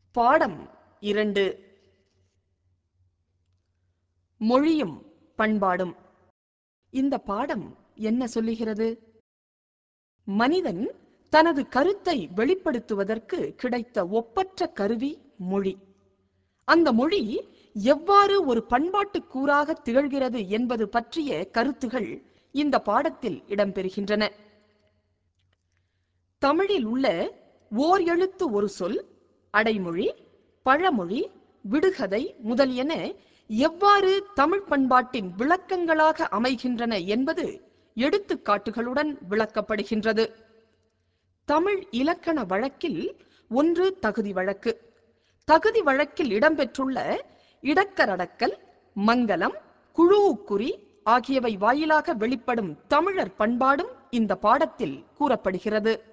பாடம் இரண்டு மொழியும் பண்பாடும் இந்த பாடம் என்ன சொல்லுகிறது மனிதன் தனது கருத்தை வெளிப்படுத்துவதற்கு கிடைத்த ஒப்பற்ற கருவி மொழி அந்த மொழி எவ்வாறு ஒரு பண்பாட்டுக் கூறாக திகழ்கிறது என்பது பற்றிய கருத்துகள் இந்த பாடத்தில் இடம்பெறுகின்றன தமிழில் உள்ள ஓர் எழுத்து ஒரு சொல் அடைமொழி பழமொழி விடுகதை முதலியன எவ்வாறு தமிழ் பண்பாட்டின் விளக்கங்களாக அமைகின்றன என்பது எடுத்துக்காட்டுகளுடன் விளக்கப்படுகின்றது தமிழ் இலக்கண வழக்கில் ஒன்று தகுதி வழக்கு தகுதி வழக்கில் இடம்பெற்றுள்ள இடக்கரடக்கல் மங்கலம் குழூஉக்குறி ஆகியவை வாயிலாக வெளிப்படும் தமிழர் பண்பாடும் இந்த பாடத்தில் கூறப்படுகிறது